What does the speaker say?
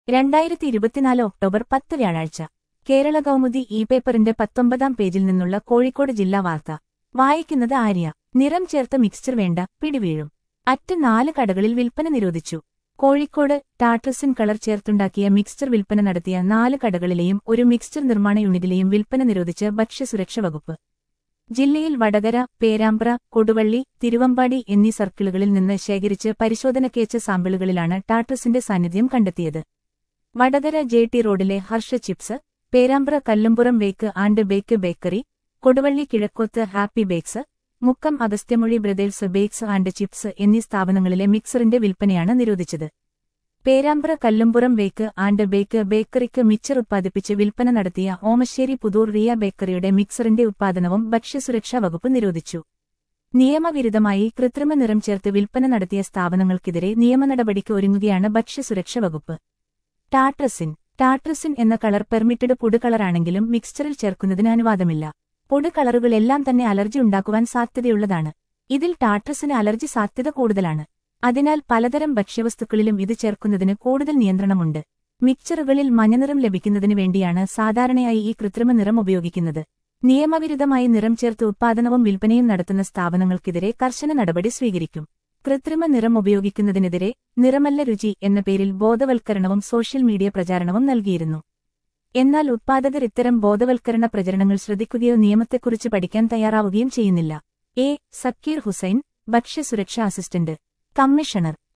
രണ്ടായിരത്തി ഇരുപത്തിനാല് ഒക്ടോബർ പത്ത് വ്യാഴാഴ്ച കേരള കൗമുദി ഇ പേപ്പറിന്റെ പത്തൊമ്പതാം പേജിൽ നിന്നുള്ള കോഴിക്കോട് ജില്ലാ വാർത്ത വായിക്കുന്നത് ആര്യ നിറം ചേർത്ത മിക്സ്ചർ വേണ്ട പിടിവീഴും അറ്റ് നാല് കടകളിൽ വിൽപ്പന നിരോധിച്ചു കോഴിക്കോട് ടാട്രസിൻ കളർ ചേർത്തുണ്ടാക്കിയ മിക്സ്ചർ വിൽപ്പന നടത്തിയ നാല് കടകളിലെയും ഒരു മിക്സ്ചർ നിർമ്മാണ യൂണിറ്റിലെയും വിൽപ്പന നിരോധിച്ച് ഭക്ഷ്യസുരക്ഷ വകുപ്പ് ജില്ലയിൽ വടകര പേരാമ്പ്ര കൊടുവള്ളി തിരുവമ്പാടി എന്നീ സർക്കിളുകളിൽ നിന്ന് ശേഖരിച്ച് പരിശോധനക്കേച്ച സാമ്പിളുകളിലാണ് ടാട്രസിന്റെ സാന്നിധ്യം കണ്ടെത്തിയത് വടകര ജെ ടി റോഡിലെ Harsha chips Perambra Kallumpuram bake and bake bakery Koduvally Kizhakkoth happy bakes Mukkam Agasthyamuzhi brothers bakes and chips എന്നീ സ്ഥാപനങ്ങളിലെ മിക്സറിന്റെ വിൽപ്പനയാണ് നിരോധിച്ചത് Perambra Kallumpuram bake and bake ബേക്കറിക്ക് മിച്ചർ ഉത്പാദിപ്പിച്ച് വിൽപ്പന നടത്തിയ ഓമശ്ശേരി പുതൂർ റിയ ബേക്കറിയുടെ മിക്സറിന്റെ ഉത്പാദനവും ഭക്ഷ്യസുരക്ഷാ വകുപ്പ് നിരോധിച്ചു നിയമവിരുദ്ധമായി കൃത്രിമ നിറം ചേർത്ത് വിൽപ്പന നടത്തിയ സ്ഥാപനങ്ങൾക്കെതിരെ നിയമനടപടിക്ക് ഒരുങ്ങുകയാണ് ഭക്ഷ്യസുരക്ഷ വകുപ്പ് ടാട്രസിൻ ടാട്രസിൻ എന്ന കളർ പെർമിറ്റഡ് പൊടി കളറാണെങ്കിലും മിക്സ്ചറിൽ ചേർക്കുന്നതിന് അനുവാദമില്ല പൊടി കളറുകളെല്ലാം തന്നെ അലർജി ഉണ്ടാക്കുവാൻ സാധ്യതയുള്ളതാണ് ഇതിൽ ടാട്രസിന് അലർജി സാധ്യത കൂടുതലാണ് അതിനാൽ പലതരം ഭക്ഷ്യവസ്തുക്കളിലും ഇത് ചേർക്കുന്നതിന് കൂടുതൽ നിയന്ത്രണമുണ്ട് മിക്സറുകളിൽ മഞ്ഞനിറം ലഭിക്കുന്നതിനു വേണ്ടിയാണ് സാധാരണയായി ഈ കൃത്രിമ നിറം ഉപയോഗിക്കുന്നത് നിയമവിരുദ്ധമായി നിറം ചേർത്ത് ഉത്പാദനവും വിൽപ്പനയും നടത്തുന്ന സ്ഥാപനങ്ങൾക്കെതിരെ കർശന നടപടി സ്വീകരിക്കും കൃത്രിമ നിറം ഉപയോഗിക്കുന്നതിനെതിരെ നിറമല്ല രുചി എന്ന പേരിൽ ബോധവൽക്കരണവും സോഷ്യൽ മീഡിയ പ്രചാരണവും നൽകിയിരുന്നു എന്നാൽ ഉത്പാദകർ ഇത്തരം ബോധവൽക്കരണ പ്രചരണങ്ങൾ ശ്രദ്ധിക്കുകയോ നിയമത്തെക്കുറിച്ച് പഠിക്കാൻ തയ്യാറാവുകയും ചെയ്യുന്നില്ല എ സക്കീർ ഹുസൈൻ ഭക്ഷ്യസുരക്ഷാ അസിസ്റ്റന്റ് കമ്മീഷണർ